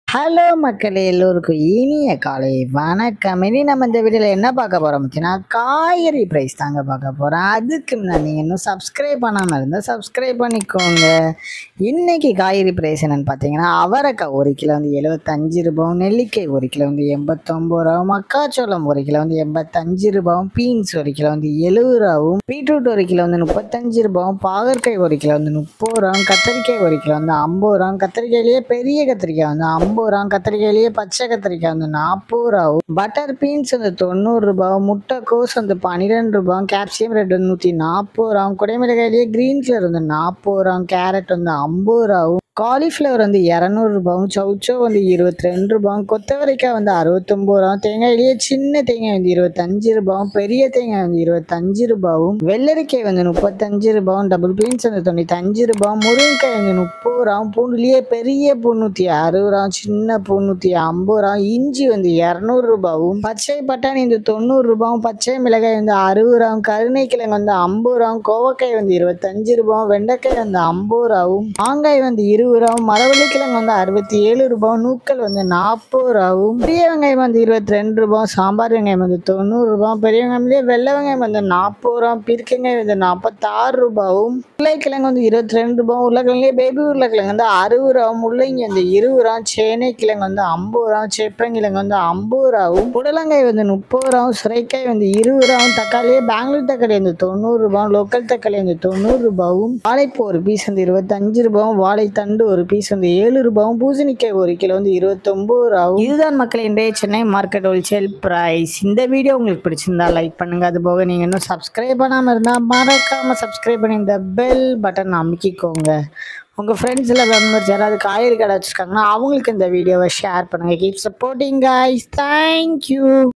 hello மக்களே எல்லோருக்கும் இனிய காலை வணக்கம் இனி நம்ம இந்த வீடியோவில் என்ன பார்க்க போகிறோம் பார்த்தீங்கன்னா காய்கறி ப்ரைஸ் தாங்க பார்க்க போகிறோம் அதுக்கு முன்னாடி நீங்கள் இன்னும் சப்ஸ்கிரைப் பண்ணாமல் இருந்தால் சப்ஸ்கிரைப் பண்ணிக்கோங்க இன்னைக்கு காய்கறி ப்ரைஸ் என்னென்னு பார்த்தீங்கன்னா அவரைக்காய் ஒரு கிலோ வந்து எழுபத்தஞ்சு ரூபாயும் நெல்லிக்காய் ஒரு கிலோ வந்து எண்பத்தொம்பது ரூபாவும் மக்காச்சோளம் ஒரு கிலோ வந்து எண்பத்தஞ்சு ரூபாவும் பீன்ஸ் ஒரு கிலோ வந்து எழுபது ரூபாவும் பீட்ரூட் ஒரு கிலோ வந்து முப்பத்தஞ்சு ரூபாவும் பாகற்காய் ஒரு கிலோ வந்து முப்பது ரூபாவும் கத்திரிக்காய் ஒரு கிலோ வந்து ஐம்பது ரூபாவும் கத்திரிக்காயிலேயே பெரிய கத்திரிக்காய் வந்து ஐம்பது ரூபாவும் கத்திரிக்காயிலேயே பச்சை கத்திரிக்காய் வந்து நாற்பது ரூபாவும் பட்டர் பீன்ஸ் வந்து தொண்ணூறு ரூபாவும் முட்டைக்கோஸ் வந்து பன்னிரெண்டு ரூபாவும் கேப்சியம் ரெட் வந்து நூற்றி நாற்பது ரூபாவும் குடைமிளகாயிலேயே க்ரீன் கலர் வந்து நாற்பது ரூபாவும் கேரட் வந்து ஐம்பது ரூபாவும் காலிஃப்ளவர் வந்து இரநூறுபாவும் சவுச்சோ வந்து இருபத்தி ரெண்டு ரூபாவும் கொத்தவரைக்காய் வந்து அறுபத்தொம்பது ரூபாவும் தேங்காயிலேயே சின்ன தேங்காய் வந்து இருபத்தஞ்சு ரூபாவும் பெரிய தேங்காய் வந்து இருபத்தஞ்சு ரூபாவும் வெள்ளரிக்காய் வந்து முப்பத்தஞ்சு ரூபாவும் டபுள் பீன்ஸ் வந்து தொண்ணூத்தஞ்சு ரூபாவும் முருங்கைக்காய் வந்து முப்பது ரூபாவும் பூண்டுலேயே பெரிய பூ நூற்றி அறுபது ரூபாவும் சின்ன பூ நூற்றி ஐம்பது ரூபாவும் இஞ்சி வந்து இரநூறு ரூபாவும் பச்சை பட்டாணி வந்து தொண்ணூறு ரூபாவும் பச்சை மிளகாய் வந்து அறுபது ரூபாவும் கருணைக்கிழங்கு வந்து ஐம்பது ரூபாவும் கோவக்காய் வந்து இருபத்தஞ்சு ரூபாவும் வெண்டைக்காய் வந்து ஐம்பது ரூபாவும் மாங்காய் வந்து இருபது ரூபாவும் மரவள்ளிக்கிழங்கு வந்து அறுபத்தி ஏழு ரூபாவும் நூக்கல் வந்து நாற்பது ரூபாவும் பெரிய வெங்காயம் வந்து இருபத்தி ரெண்டு ரூபாவும் சாம்பார் வெங்காயம் வந்து தொண்ணூறு ரூபாவும் பெரிய வெங்காயம்லேயே வெள்ளை வெங்காயம் வந்து நாற்பது ரூபாவும் பீர்க்கங்காய் வந்து நாற்பத்தாறு ரூபாவும் உருளைக்கிழங்கு வந்து இருபத்தி ரெண்டு ரூபாவும் உருளைக்கிழங்குலேயே பேபி உருளைக்கிழங்கு வந்து அறுபது ரூபாவும் முள்ளங்கி வந்து இருபது ரூபாவும் சேனை கிழங்கு வந்து ஐம்பது ரூபாவும் சேப்பங்கிழங்கு வந்து ஐம்பது ரூபாவும் புடலங்காய் வந்து முப்பது ரூபாவும் சுரைக்காய் வந்து இருபது ரூபாவும் தக்காளியே பெங்களூர் தக்காளி வந்து தொண்ணூறு ரூபாவும் லோக்கல் தக்காளி வந்து தொண்ணூறு ரூபாவும் வாழைப்பூ ஒரு பீஸ் வந்து இருபத்தஞ்சு ரூபாவும் வாழைத்தண்டு ஒரு பீஸ் வந்து ஏழு ரூபாவும் பூசணிக்காய் ஒரு கிலோ வந்து இருபத்தொம்பது ரூபாவும் இதுதான் மக்கள் இன்றைய சென்னை மார்க்கெட் ஹோல்சேல் ப்ரைஸ் இந்த வீடியோ உங்களுக்கு பிடிச்சிருந்தா லைக் பண்ணுங்க அது போக நீங்கள் இன்னும் சப்ஸ்கிரைப் பண்ணாமல் இருந்தால் மறக்காமல் சப்ஸ்கிரைப் பண்ணி இந்த பெல் பட்டன் அமைக்கிக்கோங்க உங்கள் ஃப்ரெண்ட்ஸில் மெம்பர்ஸ் யாராவது காய்கறி கடை வச்சுருக்காங்கன்னா அவங்களுக்கு இந்த வீடியோவை ஷேர் பண்ணுங்கள் கீப் சப்போர்ட்டிங் கைஸ் தேங்க்யூ